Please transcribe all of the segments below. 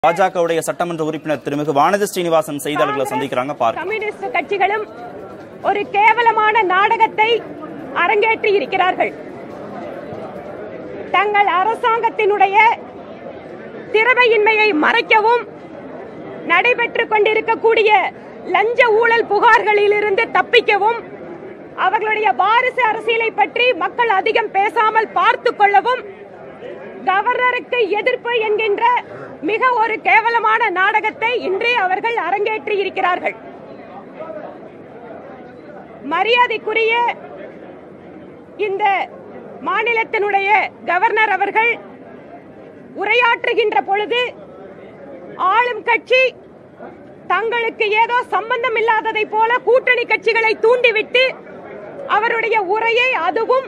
பாஜகவுடைய சட்டமன்ற உறுப்பினர் திருமிகு வானதி ஸ்ரீனிவாசன் செய்தியாளர்களை சந்திக்கிறாங்க பாருங்க கம்யூனிஸ்ட் கட்சிகளும் ஒரு கேவலமான நாடகத்தை அரங்கேற்றி இருக்கிறார்கள் தங்கள் அரசாங்கத்தினுடைய திறமையின்மையை மறைக்கவும் நடைபெற்றுக் கொண்டிருக்கக்கூடிய லஞ்ச ஊழல் புகார்களிலிருந்து தப்பிக்கவும் அவர்களுடைய வாரிசு அரசியலை பற்றி மக்கள் அதிகம் பேசாமல் பார்த்துக் கொள்ளவும் கவர்னருக்கு எதிர்ப்பு என்கின்ற மிக ஒரு கேவலமான நாடகத்தை இன்றே அவர்கள் அரங்கேற்றி இருக்கிறார்கள் மரியாதைக்குரிய இந்த மாநிலத்தினுடைய கவர்னர் அவர்கள் உரையாற்றுகின்ற பொழுது ஆளும் கட்சி தங்களுக்கு ஏதோ சம்பந்தம் இல்லாததை போல கூட்டணி கட்சிகளை தூண்டிவிட்டு அவருடைய உரையை அதுவும்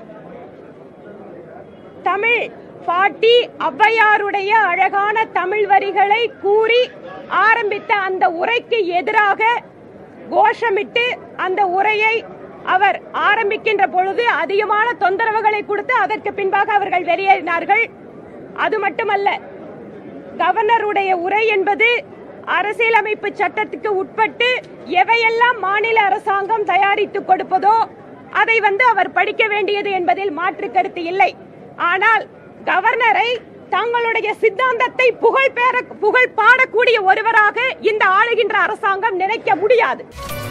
தமிழ் பாட்டி ஔவையாருடைய அழகான தமிழ் வரிகளை கூறி ஆரம்பித்த அந்த உரைக்கு எதிராக கோஷமிட்டு அந்த உரையை அவர் ஆரம்பிக்கின்ற பொழுது அதிகமான தொந்தரவுகளை கொடுத்து அதற்கு பின்பாக அவர்கள் வெளியேறினார்கள் அது மட்டுமல்ல கவர்னருடைய உரை என்பது அரசியலமைப்பு சட்டத்துக்கு உட்பட்டு எவையெல்லாம் மாநில அரசாங்கம் தயாரித்து கொடுப்பதோ அதை வந்து அவர் படிக்க வேண்டியது என்பதில் மாற்று கருத்து இல்லை ஆனால் கவர்னரை தங்களுடைய சித்தாந்தத்தை புகழ் பேர புகழ் பாடக்கூடிய ஒருவராக இந்த ஆளுகின்ற அரசாங்கம் நினைக்க முடியாது